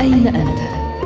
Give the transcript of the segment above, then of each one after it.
أين أنت؟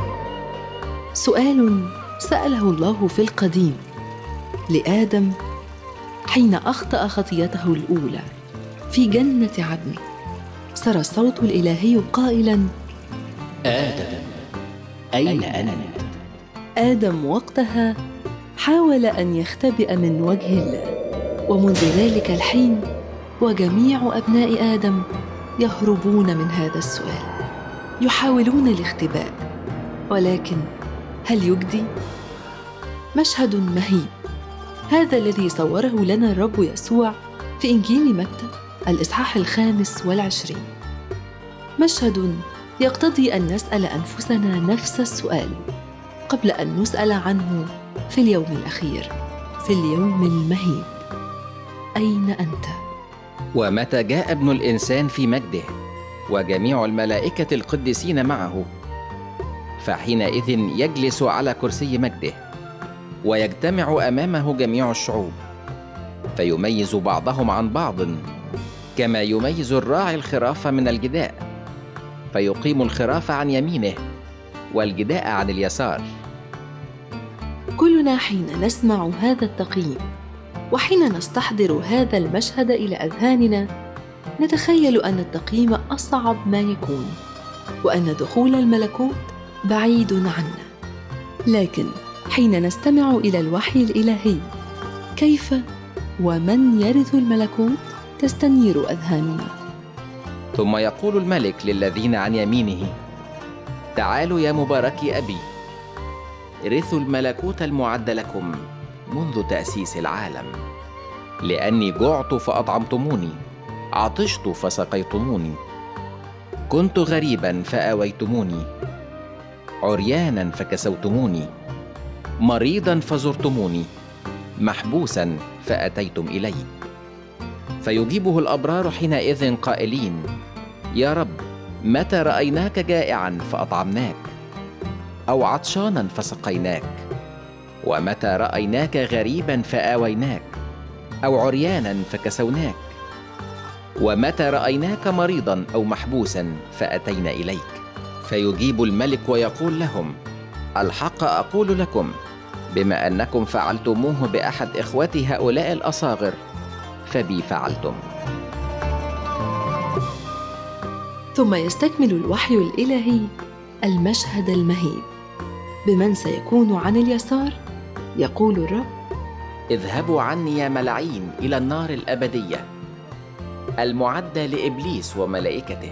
سؤال سأله الله في القديم لآدم حين أخطأ خطيته الأولى في جنة عدن سرى الصوت الإلهي قائلا آدم أين أنت؟ آدم وقتها حاول أن يختبئ من وجه الله ومنذ ذلك الحين وجميع أبناء آدم يهربون من هذا السؤال يحاولون الاختباء ولكن هل يجدي مشهد مهيب هذا الذي صوره لنا الرب يسوع في انجيل متى الاصحاح الخامس والعشرين مشهد يقتضي ان نسال انفسنا نفس السؤال قبل ان نسال عنه في اليوم الاخير في اليوم المهيب اين انت ومتى جاء ابن الإنسان في مجده وجميع الملائكة القديسين معه فحينئذ يجلس على كرسي مجده ويجتمع أمامه جميع الشعوب فيميز بعضهم عن بعض كما يميز الراعي الخراف من الجداء فيقيم الخراف عن يمينه والجداء عن اليسار كلنا حين نسمع هذا التقييم وحين نستحضر هذا المشهد الى اذهاننا نتخيل ان التقييم اصعب ما يكون وان دخول الملكوت بعيد عنا لكن حين نستمع الى الوحي الالهي كيف ومن يرث الملكوت تستنير اذهاننا ثم يقول الملك للذين عن يمينه تعالوا يا مباركي أبي رثوا الملكوت المعد لكم منذ تأسيس العالم لأني جعت فأطعمتموني عطشت فسقيتموني كنت غريبا فآويتموني عريانا فكسوتموني مريضا فزرتموني محبوسا فأتيتم إلي فيجيبه الأبرار حينئذ قائلين يا رب متى رأيناك جائعا فأطعمناك أو عطشانا فسقيناك ومتى رأيناك غريبا فآويناك أو عريانا فكسوناك ومتى رأيناك مريضا أو محبوسا فأتينا إليك فيجيب الملك ويقول لهم الحق أقول لكم بما أنكم فعلتموه بأحد إخوتي هؤلاء الأصاغر فبي فعلتم ثم يستكمل الوحي الالهي المشهد المهيب بمن سيكون عن اليسار يقول الرب اذهبوا عني يا ملعين إلى النار الأبدية المعدة لإبليس وملائكته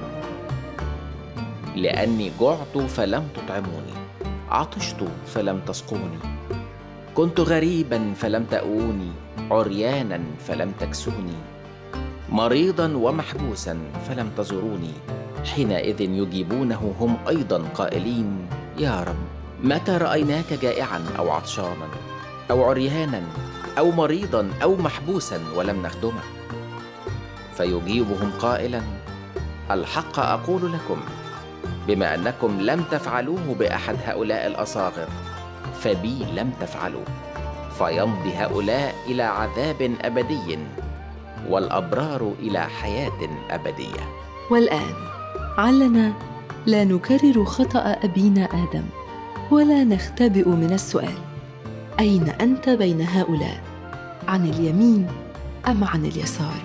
لأني جعت فلم تطعموني عطشت فلم تسقوني كنت غريبا فلم تأووني عريانا فلم تكسوني مريضا ومحبوسا فلم تزوروني حينئذ يجيبونه هم ايضا قائلين يا رب متى رايناك جائعا او عطشانا او عريانا او مريضا او محبوسا ولم نخدمك فيجيبهم قائلا الحق اقول لكم بما انكم لم تفعلوه باحد هؤلاء الاصاغر فبي لم تفعلوا فيمضي هؤلاء الى عذاب ابدي والابرار الى حياه ابديه والان علنا لا نكرر خطا ابينا ادم ولا نختبئ من السؤال اين انت بين هؤلاء عن اليمين ام عن اليسار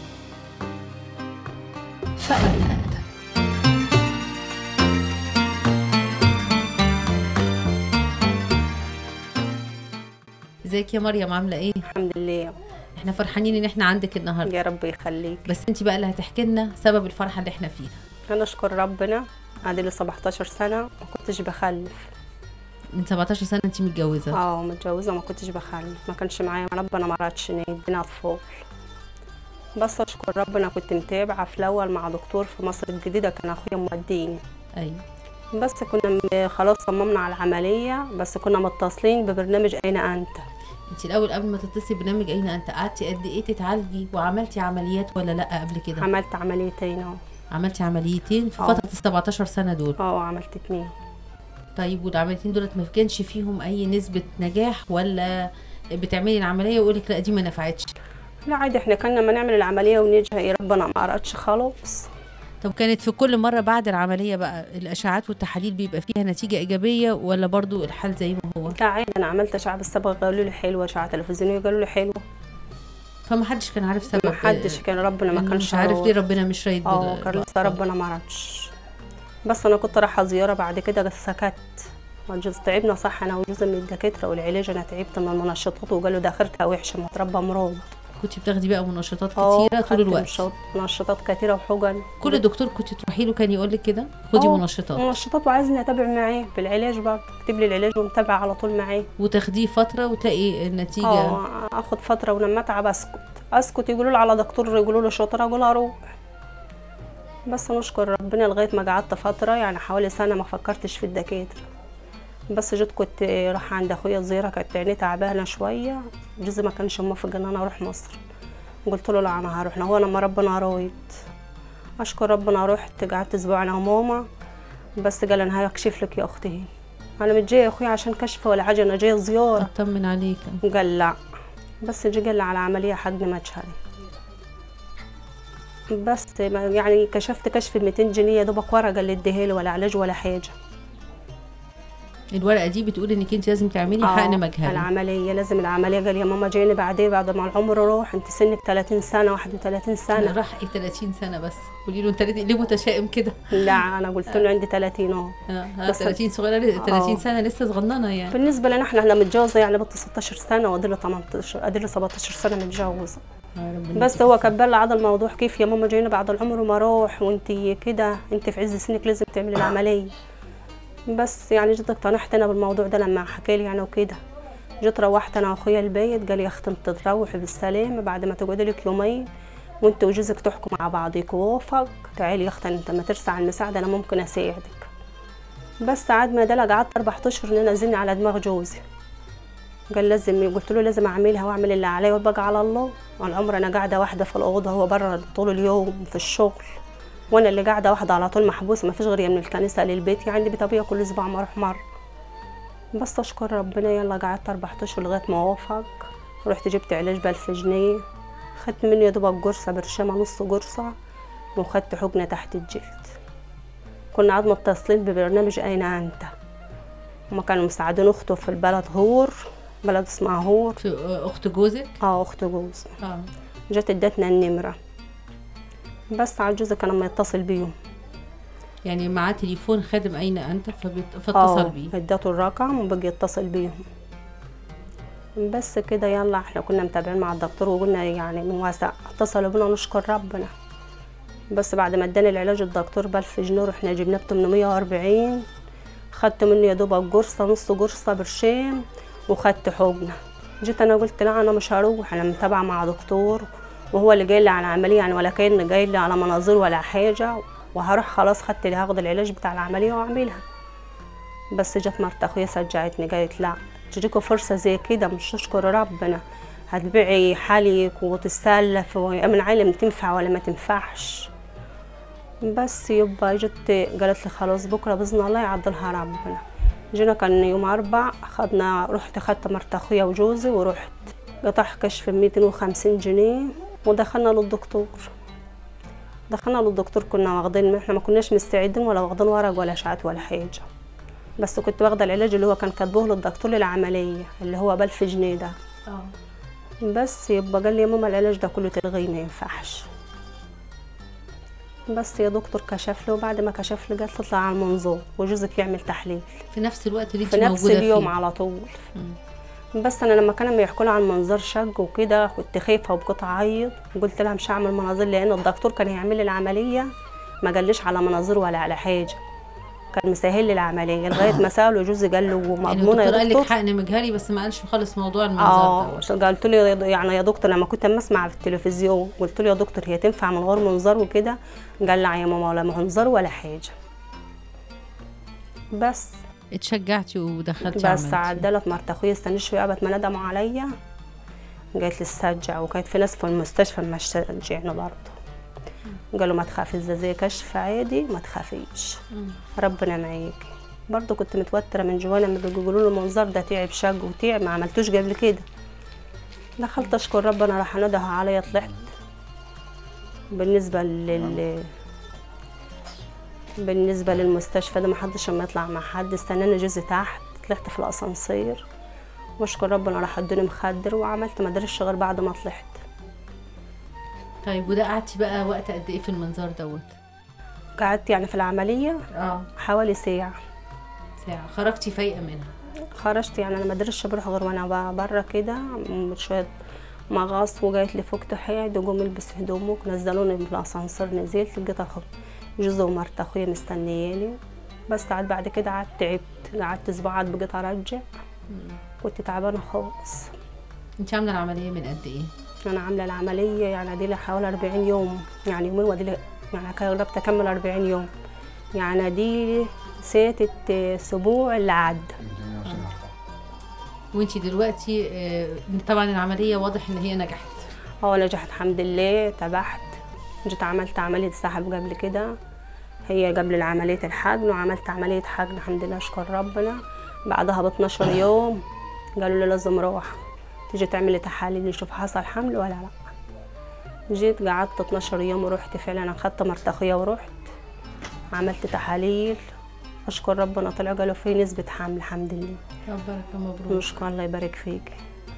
فاين انت ازيك يا مريم عامله ايه الحمد لله احنا فرحانين ان احنا عندك النهارده يا رب يخليك بس انت بقى اللي هتحكي لنا سبب الفرحه اللي احنا فيها انا اشكر ربنا عندي لي 17 سنه ما كنتش بخلف من 17 سنه انت متجوزه اه متجوزه ما كنتش بخلف ما كانش معايا ربنا ما رادش يدينا اطفال بس اشكر ربنا كنت متابعه في الاول مع دكتور في مصر الجديده كان اخويا موديني ايوه بس كنا م- خلاص صممنا على العمليه بس كنا متصلين ببرنامج اين انت انت الاول قبل ما تتصلي برنامج اين انت قعدتي قد ايه تتعالجي وعملتي عمليات ولا لا قبل كده عملت عمليتين اهو عملتي عمليتين في اه. فتره ال 17 سنه دول اه عملت اتنين طيب والعمليتين دولت ما كانش فيهم اي نسبه نجاح ولا بتعملي العمليه ويقول لك لا دي ما نفعتش لا عادي احنا كنا ما نعمل العمليه ونجي ربنا ما ارادش خلاص طب كانت في كل مره بعد العمليه بقى الاشعاعات والتحاليل بيبقى فيها نتيجه ايجابيه ولا برضو الحال زي ما هو لا عادي انا عملت اشعه بالصبغه قالوا لي حلوه اشعه تلفزيونيه قالوا لي حلوه فما حدش كان عارف سبب ما حدش كان ربنا ما إنه كانش مش عارف راضي. ليه ربنا مش رايد اه بال- كان لسه بالأطفال. ربنا ما عرفش بس انا كنت رايحه زياره بعد كده بس سكت والجوز تعبنا صح انا وجوزي من الدكاتره والعلاج انا تعبت من المنشطات وقالوا ده اخرتها وحشه ما تربى مرض كنت بتاخدي بقى منشطات اه كتيره طول خدت الوقت منشط- منشطات كتيره وحجن كل دكتور كنت تروحي له كان يقول لك كده خدي اه، منشطات منشطات وعايزني اتابع معاه في العلاج برضه اكتب لي العلاج ومتابعه على طول معاه وتاخديه فتره وتلاقي النتيجه اه اخد فتره ولما اتعب اسكت اسكت يقولوا لي على دكتور يقولوا له شاطره اقول اروح بس نشكر ربنا لغايه ما قعدت فتره يعني حوالي سنه ما فكرتش في الدكاتره بس جيت كنت رايحه عند اخويا زياره كانت عينيه تعبانه شويه جوزي ما كانش موافق ان انا اروح مصر قلت له لا انا هروح هو لما ربنا رايد اشكر ربنا رحت قعدت اسبوع انا وماما بس قال انا هكشف لك يا اختي انا مش جايه يا اخويا عشان كشف ولا حاجه انا جايه زياره اطمن عليك قال لا بس جه قال لي على عملية حقن مجهري بس ما- يعني كشفت كشف ب 200 جنيه يا دوبك ورقة اللي اديها ولا علاج ولا حاجة الورقه دي بتقول انك انت لازم تعملي حقن آه، مجهري العملية لازم العملية قال يا ماما جايني بعدين بعد ما العمر روح انت سنك 30 سنة 31 سنة راح ايه 30 سنه بس قولي له انت ليه ليه متشائم كده لا انا قلت له عندي 30 اهو اه بس- 30 صغيره 30 آه. سنه لسه صغننه يعني بالنسبة لنا احنا احنا متجوزة يعني بنت 16 سنة وادي 18 ادي 17 سنة متجوزة آه، ربنا بس هو كبر لي على الموضوع كيف يا ماما جاينا بعد العمر وما اروح وانت كده انت في عز سنك لازم تعملي العمليه بس يعني جيت اقتنعت انا بالموضوع ده لما حكى لي يعني وكده جيت روحت انا واخويا البيت قال لي يا اختي انت تروحي بالسلامه بعد ما تقعدي لك يومين وانت وجوزك تحكوا مع بعضك ووافق تعالي يا اختي انت ما ترسى على المساعده انا ممكن اساعدك بس عاد ما دلق قعدت اربع اشهر ان انا ازني على دماغ جوزي قال لازم قلت له لازم اعملها واعمل اللي عليا وابقى على الله العمر انا قاعده واحده في الاوضه هو بره طول اليوم في الشغل وانا اللي قاعده واحده على طول محبوسه ما فيش غير من الكنيسه للبيت عندي بيت ابويا كل اسبوع ما اروح مره بس اشكر ربنا يلا قعدت اربع اشهر لغايه ما وافق رحت جبت علاج بألف جنيه خدت منه يا دوبك قرصه برشامه نص قرصه وخدت حقنه تحت الجلد كنا عاد متصلين ببرنامج اين انت هما كانوا مساعدين اخته في البلد هور بلد اسمها هور في آه، اخت جوزك اه اخت جوز اه جت ادتنا النمره بس على جوزي كان لما يتصل بيهم يعني معاه تليفون خادم اين انت فبت... فاتصل اه بيه ادته الرقم وبقي يتصل بيهم بس كده يلا احنا كنا متابعين مع الدكتور وقلنا يعني من واسع اتصلوا بنا نشكر ربنا بس بعد ما اداني العلاج الدكتور بألف جنيه رحنا جبناه ب 840 خدت منه يا دوبك قرصة نص قرصة برشام وخدت حقنة جيت انا قلت لا انا مش هروح انا متابعة مع دكتور وهو اللي جاي لي على عملية يعني ولا كان جاي لي على مناظير ولا حاجة وهروح خلاص خدت اللي هاخد العلاج بتاع العملية واعملها بس جت مرت اخويا شجعتني قالت لا تجيكوا فرصة زي كده مش تشكر ربنا هتبيعي حالك وتتسلف ومن عالم تنفع ولا ما تنفعش بس يبقى جت قالت لي خلاص بكره باذن الله يعدلها ربنا جينا كان يوم أربع خدنا رحت خدت مرت أخويا وجوزي ورحت قطع كشف بميتين وخمسين جنيه ودخلنا للدكتور دخلنا للدكتور كنا واخدين احنا ما كناش مستعدين ولا واخدين ورق ولا اشعات ولا حاجه بس كنت واخده العلاج اللي هو كان كاتبوه للدكتور للعمليه اللي هو بألف جنيه ده اه بس يبقى قال لي يا ماما العلاج ده كله تلغيه ما ينفعش بس يا دكتور كشف لي وبعد ما كشف لي قالت لي اطلع على المنظور وجوزك يعمل تحليل في نفس الوقت اللي انت في نفس موجوده اليوم فيه على طول بس انا لما كانوا بيحكوا لي عن منظار شق وكده كنت خايفه وكنت اعيط وقلت لها مش هعمل مناظير لان الدكتور كان هيعمل لي العمليه ما قاليش على مناظير ولا على حاجه كان مسهل لي العمليه لغايه ما ساله جوزي قال له يعني مضمونه الدكتور يا قال لك دكتور حقن مجهري بس ما قالش خالص موضوع المنظر اه ده قلت له يا- يعني يا دكتور لما كنت اما اسمع في التلفزيون قلت له يا دكتور هي تنفع من غير منظار وكده قال لا يا ماما ولا منظار ولا حاجه بس اتشجعتي ودخلتي بس عملتي. عدلت مرت اخويا استني شويه قبل ما ندموا عليا قالت لي استرجع وكانت في ناس في المستشفى ما استرجعنا برضه قالوا ما تخافيش ده زي كشف عادي ما تخافيش ربنا معاكي برضه كنت متوتره من جوانا لما بيقولوا له المنظر ده تعب شق وتعب ما عملتوش قبل كده دخلت اشكر ربنا راح نده عليا طلعت بالنسبه لل بالنسبة للمستشفى ده محدش اما يطلع مع حد استناني جوزي تحت طلعت في الأسانسير واشكر ربنا راح ادوني مخدر وعملت مدرسة غير بعد ما طلعت طيب وده قعدتي بقى وقت قد ايه في المنظار دوت قعدت يعني في العملية اه حوالي ساعة ساعه خرجتي فايقه منها خرجت يعني انا ما قدرتش بروح غير وانا بره كده م- شويه مغص وجايت لي فوق تحيد وقوم البس هدومك نزلوني من الاسانسير نزلت لقيت اخو جوزي ومرت اخويا مستنياني بس قعدت بعد كده قعدت تعبت قعدت اسبوعات بقيت ارجع كنت تعبانه خالص انت عامله العمليه من قد ايه انا عامله العمليه يعني دي لي حوالي 40 يوم يعني يومين ودي لي يعني قربت اكمل 40 يوم يعني دي ساتة اسبوع اللي عدى وانت دلوقتي آه، طبعا العمليه واضح ان هي نجحت اه نجحت الحمد لله تبعت جيت عملت عملية سحب قبل كده هي قبل العملية الحقن وعملت عملية حقن الحمد لله اشكر ربنا بعدها ب 12 يوم قالوا لي لازم روح تيجي تعملي تحاليل نشوف حصل حمل ولا لا جيت قعدت 12 يوم ورحت فعلا اخدت مرت اخويا ورحت عملت تحاليل اشكر ربنا طلع قالوا في نسبة حمل الحمد لله ربنا مبروك نشكر الله يبارك فيك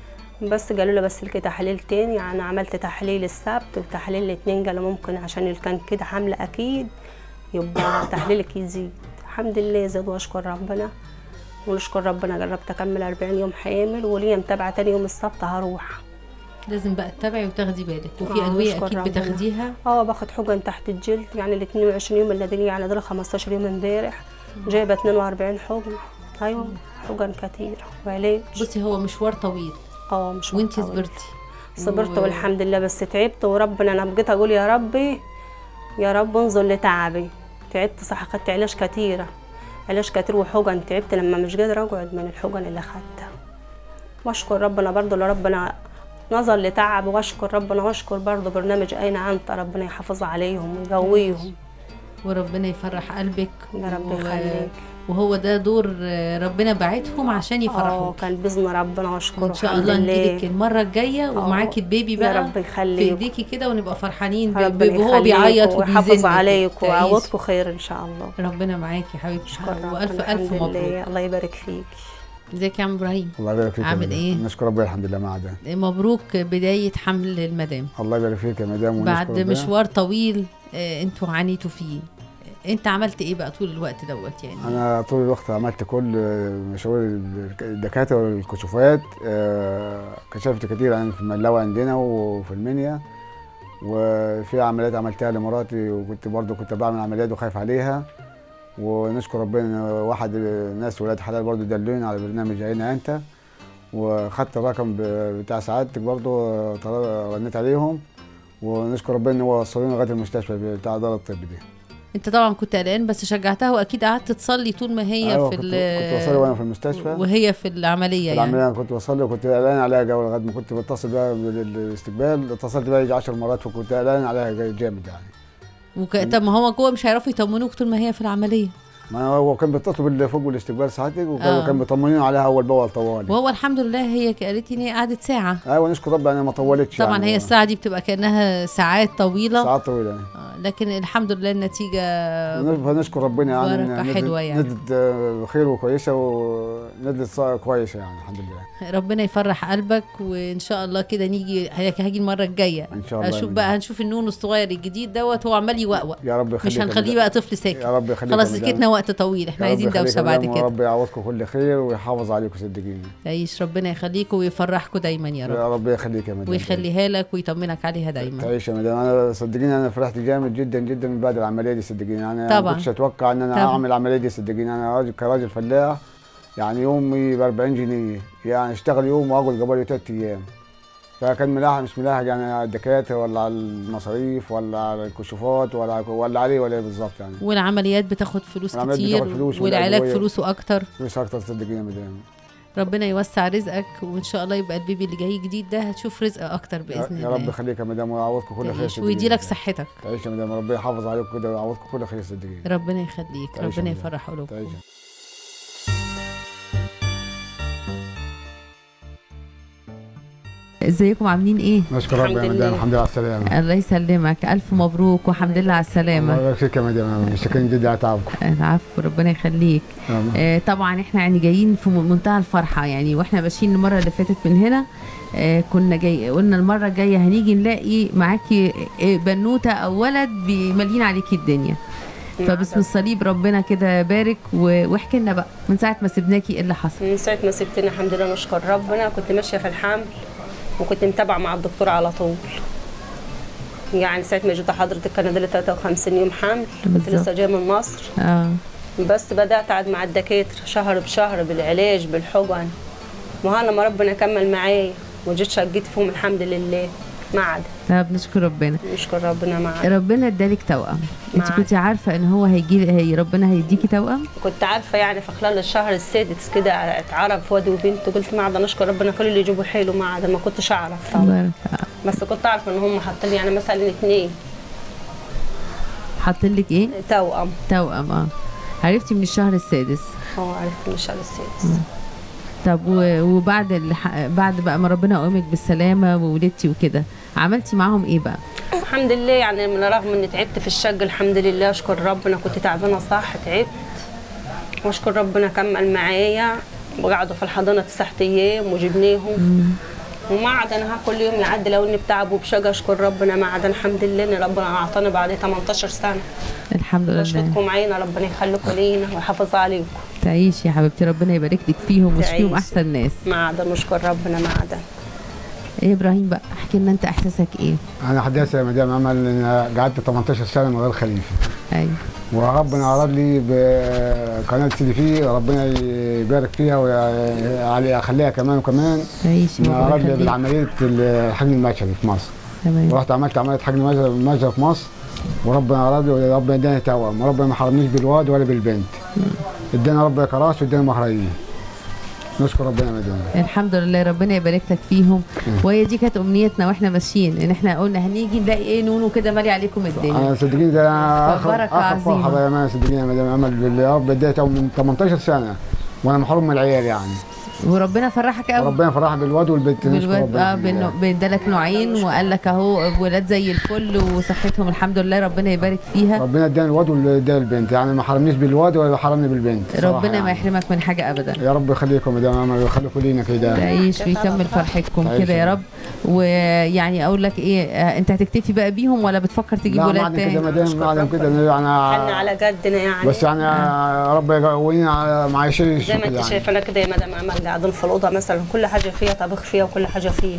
بس قالوا له بس لك تحليل تاني يعني عملت تحليل السبت وتحليل الاثنين قالوا ممكن عشان اللي كان كده حمل اكيد يبقى تحليلك يزيد الحمد لله زاد واشكر ربنا ونشكر ربنا جربت اكمل 40 يوم حامل وليا متابعه تاني يوم السبت هروح لازم بقى تتابعي وتاخدي بالك وفي آه، ادويه نشكر اكيد ربنا. بتاخديها اه باخد حقن تحت الجلد يعني ال 22 يوم اللي دي يعني دول 15 يوم امبارح جايبه 42 حقن ايوه حقن كتير وعلاج بصي هو مشوار طويل اه مش وانت طويل. صبرتي صبرت و- والحمد لله بس تعبت وربنا انا بقيت اقول يا ربي يا رب انظر لتعبي تعبت صح اخدت علاج كتيرة علاج كتير وحقن تعبت لما مش قادرة اقعد من الحقن اللي اخدتها واشكر ربنا برضو اللي ربنا نظر لتعب واشكر ربنا واشكر برضو برنامج اين انت ربنا يحافظ عليهم ويقويهم وربنا يفرح قلبك يا رب و- يخليك وهو ده دور آه، ربنا باعتهم عشان اه يفرحوك كان باذن ربنا واشكره ان شاء الحمد الله لله. نجيلك المره الجايه ومعاكي البيبي بقى يا رب في يخليك ايديكي كده ونبقى فرحانين ب- ربنا ب- وهو يخليك بيعيط ويحافظ وبيزن عليك تعيش. ويعوضكم خير ان شاء الله ربنا معاكي حبيبتي اشكر ربنا والف الف الحمد مبروك لله الله يبارك فيك ازيك يا عم ابراهيم الله يبارك فيك يا عامل مدام. إيه؟ نشكر ربنا الحمد لله مع ده مبروك بدايه حمل المدام الله يبارك فيك يا مدام ونشكر بعد ربنا. مشوار طويل آه، انتوا عانيتوا فيه انت عملت ايه بقى طول الوقت دوت يعني انا طول الوقت عملت كل مشاوير الدكاتره والكشوفات آه، كشفت كتير عن في الملاوه عندنا وفي المنيا وفي عمليات عملتها لمراتي وكنت برضو كنت بعمل عمليات وخايف عليها ونشكر ربنا إن واحد ناس ولاد حلال برضو دلوني على برنامج عينا انت وخدت الرقم ب- بتاع سعادتك برضو طل- رنيت عليهم ونشكر ربنا ان هو وصلوني لغايه المستشفى بتاع دار الطب دي انت طبعا كنت قلقان بس شجعتها واكيد قعدت تصلي طول ما هي أيوة في كنت, ال- كنت بصلي وانا في المستشفى وهي في العمليه في يعني العمليه انا كنت بصلي وكنت قلقان عليها جو لغايه ما كنت بتصل بقى بالاستقبال اتصلت بقى يجي 10 مرات وكنت قلقان عليها جامد يعني وك... طب ما هو جوه مش هيعرفوا يطمنوك طول ما هي في العمليه ما هو كان بيتصل باللي فوق بالاستقبال ساعتك وكان آه. كان بيطمنين عليها اول باول طوالي وهو الحمد لله هي قالت لي ان هي قعدت ساعه ايوه نشكر ربنا انها ما طولتش طبعا يعني هي الساعه دي بتبقى كانها ساعات طويله ساعات طويله يعني. آه، لكن الحمد لله النتيجه فنشكر ربنا يعني بركة إن حلوة نزلت- يعني. نزلت آه، خير وكويسه ونزلت صا- كويسه يعني الحمد لله ربنا يفرح قلبك وان شاء الله كده نيجي هاجي هاجي المره الجايه ان شاء الله اشوف يا بقى مدام. هنشوف النون الصغير الجديد دوت هو عمال يوقوق يا رب يخليك مش يا هنخليه مدام. بقى طفل ساكت يا رب يخليك خلاص يا مدام. سكتنا وقت طويل احنا يا رب عايزين يخليك دوشه يا بعد مدام كده ورب يعوضكم كل خير ويحافظ عليكم صدقيني تعيش ربنا يخليكم ويفرحكم دايما يا رب يا رب يخليك يا مدام ويخليها لك ويطمنك عليها دايما تعيش يا مدام انا صدقيني انا فرحت جامد جدا جدا من بعد العمليه دي صدقيني انا طبعاً. ما كنتش اتوقع ان انا طبعاً. اعمل العمليه دي صدقيني انا راجل كراجل فلاح يعني يومي ب 40 جنيه يعني اشتغل يوم واقعد قبل ثلاث ايام فكان ملاحق مش ملاحق يعني على الدكاتره ولا على المصاريف ولا على الكشوفات ولا ولا عليه ولا إيه بالظبط يعني والعمليات بتاخد فلوس العمليات كتير بتاخد فلوس والعلاج والأدوية. فلوسه اكتر مش اكتر صدقيني يا مدام ربنا يوسع رزقك وان شاء الله يبقى البيبي اللي جاي جديد ده هتشوف رزق اكتر يا باذن يا الله رب يخليك يا مدام ويعوضكم كل خير تعيش صدقيني. ويديلك صحتك تعيش يا مدام ربنا يحافظ عليكم كده ويعوضكم كل خير صدقيني ربنا يخليك تعيش يا ربنا مدام. يفرح قلوبكم تعيش ازيكم عاملين ايه نشكر ربنا الحمد يا مدام لله. الحمد لله على السلامه الله يسلمك الف مبروك والحمد لله على الله السلامه يبارك فيك يا مدام مشتاقين جدا على تعبكم العفو ربنا يخليك آه، طبعا احنا يعني جايين في منتهى الفرحه يعني واحنا ماشيين المره اللي فاتت من هنا آه، كنا جاي قلنا المره الجايه هنيجي نلاقي معاكي آه، بنوته او ولد مالين عليكي الدنيا فباسم الصليب ربنا كده بارك و- واحكي لنا بقى من ساعه ما سبناكي ايه اللي حصل من ساعة ما سبتني الحمد لله نشكر ربنا كنت ماشية في الحمل وكنت متابعة مع الدكتور على طول يعني ساعة ما جيت حضرتك كان لي 53 يوم حمل كنت بالظبط. لسه جاية من مصر اه بس بدأت أقعد مع الدكاترة شهر بشهر بالعلاج بالحقن وها لما ربنا كمل معايا وجيت شقيت فيهم الحمد لله ما عدا طب نشكر ربنا نشكر ربنا ما عدا ربنا ادالك توأم انت معاك. كنت عارفه ان هو هيجي هي ربنا هيديكي توأم كنت عارفة يعني في خلال الشهر السادس كده اتعرف واد وبنت قلت ما عدا نشكر ربنا كل اللي يجيبوا حلو ما عدا ما كنتش أعرف طبعا بارك بس كنت أعرف إن هم حاطين لي يعني مثلا اتنين حاطين لك ايه توأم توأم اه عرفتي من الشهر السادس هو عرفت من الشهر السادس طب و- وبعد الح... بعد بقى ما ربنا قومك بالسلامه وولدتي وكده عملتي معاهم ايه بقى الحمد لله يعني من رغم اني تعبت في الشق الحمد لله اشكر ربنا كنت تعبانه صح تعبت واشكر ربنا كمل معايا وقعدوا في الحضانه تسعة ايام وجبناهم وما عاد انا كل يوم يعدي لو اني بتعب وبشقى اشكر ربنا ما عاد الحمد لله ان ربنا اعطاني بعد 18 سنه الحمد لله بشكركم عينا ربنا يخليكم لينا ويحافظ عليكم تعيشي يا حبيبتي ربنا يبارك لك فيهم ويشفيهم تعيش. احسن ناس ما عاد نشكر ربنا ما عاد ايه ابراهيم بقى احكي لنا انت احساسك ايه انا حداثه يا مدام امل ان قعدت 18 سنه من غير خليفه ايوه وربنا اراد لي بقناه سي في ربنا يبارك فيها ويخليها كمان وكمان تعيشي إن ربنا اراد لي يخليك. بالعمليه الحجم المشهدي في مصر تمام ورحت عملت عمليه حجم المشهدي في مصر وربنا اراد لي وربنا اداني توأم وربنا ما حرمنيش بالواد ولا بالبنت ادانا ربنا كراس وادانا مهريين نشكر ربنا يا مدام الحمد لله ربنا يبارك لك فيهم وهي دي كانت امنيتنا واحنا ماشيين ان احنا قلنا هنيجي نلاقي ايه نونو كده مالي عليكم الدنيا انا صدقيني ده اخر فبركة اخر عظيمة. فرحه بقى يا مان صدقيني يا مدام امل بالله يا رب اديت من 18 سنه وانا محروم من العيال يعني وربنا فرحك قوي ربنا فرح بالواد والبنت نشكر بالواد ربنا اه الحمد لله. بانه بيدالك نوعين وقال لك اهو ولاد زي الفل وصحتهم الحمد لله ربنا يبارك فيها ربنا اداني الواد واداني البنت يعني ما حرمنيش بالواد ولا حرمني بالبنت صراحة ربنا ما يعني. يحرمك من حاجه ابدا يا رب يخليكم يا مدام امل ويخليكم لينا كده تعيش ويكمل فرحتكم تعيش كده يا يا رب ويعني اقول لك ايه آه، انت هتكتفي بقى بيهم ولا بتفكر تجيب لا ولاد معدن كده تاني مدام معدن كده حنا يعني على قدنا يعني بس يعني رب يقوينا مع شيء زي ما انت يعني. شايفه انا كده يا مدام امل قاعدين في الاوضه مثلا كل حاجه فيها طبخ فيها وكل حاجه فيها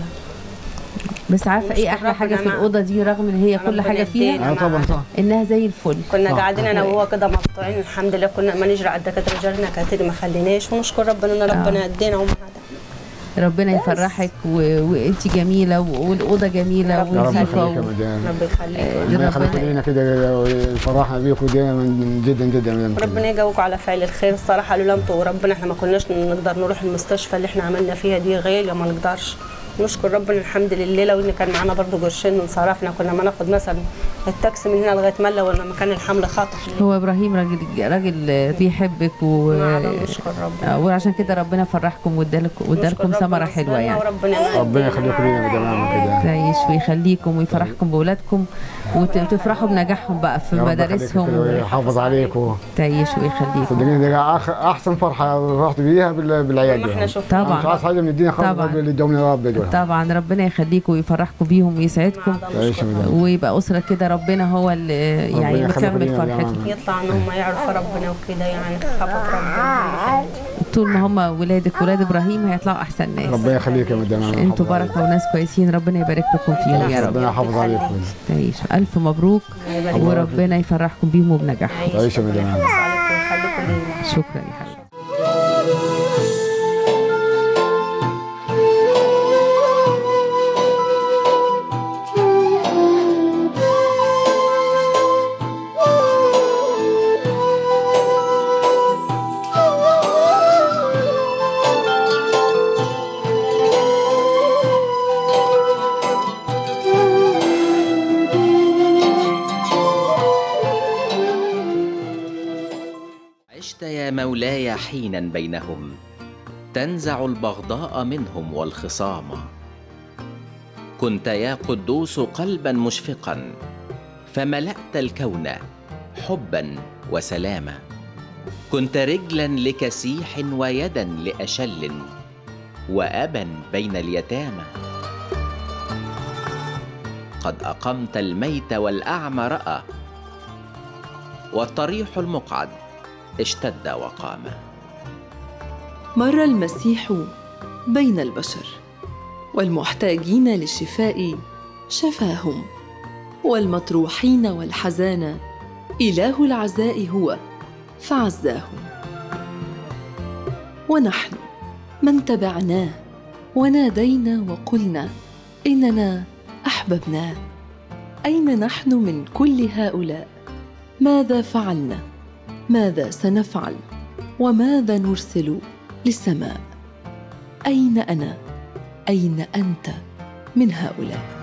بس عارفه ايه احلى ربنا حاجه في معاك. الاوضه دي رغم ان هي كل ربنا حاجه فيها يدينا. اه طبعا صح انها زي الفل كنا صح. قاعدين انا وهو كده مقطوعين الحمد لله كنا ما نجري على الدكاتره جارنا كانت ما خليناش ونشكر ربنا ان ربنا يدينا وما عدا ربنا يفرحك و... وانت جميله و... والاوضه جميله يا رب ونظيفه يخليك يا و... مدام رب يخليك ربنا يخليكم ربنا- لينا كده ويفرحنا بيكم دايما جدا جدا يا مدام ربنا يجاوبكم على فعل الخير الصراحه لولا انتوا وربنا احنا ما كناش نقدر نروح المستشفى اللي احنا عملنا فيها دي غاليه ما نقدرش نشكر ربنا الحمد لله لو ان كان معانا برضو قرشين انصرفنا كنا ما ناخد مثلا التاكسي من هنا لغايه ملا ولا مكان الحمل خطر هو ابراهيم راجل راجل بيحبك و... ما عدا نشكر ربنا آه، وعشان كده ربنا فرحكم وادالكم وادالكم نشكر ثمره ربنا حلوه يعني وربنا ما ربنا يدينا يخليكم لينا يا مدام امل كده تعيش ويخليكم ويفرحكم بولادكم وت- وتفرحوا بنجاحهم بقى في يا رب يخليك مدارسهم كده ويحافظ عليكم تعيش ويخليكم صدقني ده أخ- احسن فرحه رحت بيها بال- بالعيال ما دي احنا شفنا انا مش طبعا عايز حاجه من الدنيا خالص طبعا. اللي ادوني يا رب دول طبعا ربنا يخليكم ويفرحكم بيهم ويسعدكم ما عدا تعيش نشكر يا ربنا. مدام ويبقى اسره كده ربنا هو اللي يعني يخليكم مكمل لينا يا فرحتهم جماعة. يطلع ان هم يعرفوا ربنا وكده يعني خافوا ربنا طول ما هم ولادك ولاد ابراهيم هيطلعوا احسن ناس ربنا يخليك يا مدام أمل. انتوا يحافظ بركه وناس كويسين ربنا يبارك لكم فيهم يا عليك. رب ربنا يحافظ عليكم تعيش الف مبروك وربنا يفرحكم بيهم وبنجاحهم تعيش يا مدام أمل. يحافظ عليكم ويخليكم لينا شكرا يا حبيبي عشت يا مولاي حينا بينهم تنزع البغضاء منهم والخصام كنت يا قدوس قلبا مشفقا فملأت الكون حبا وسلاما كنت رجلا لكسيح ويدا لأشل وأبا بين اليتامى قد أقمت الميت والأعمى رأى والطريح المقعد اشتد وقام مر المسيح بين البشر والمحتاجين للشفاء شفاهم والمطروحين والحزانى اله العزاء هو فعزاهم ونحن من تبعناه ونادينا وقلنا اننا احببناه اين نحن من كل هؤلاء ماذا فعلنا ماذا سنفعل وماذا نرسل للسماء اين انا اين انت من هؤلاء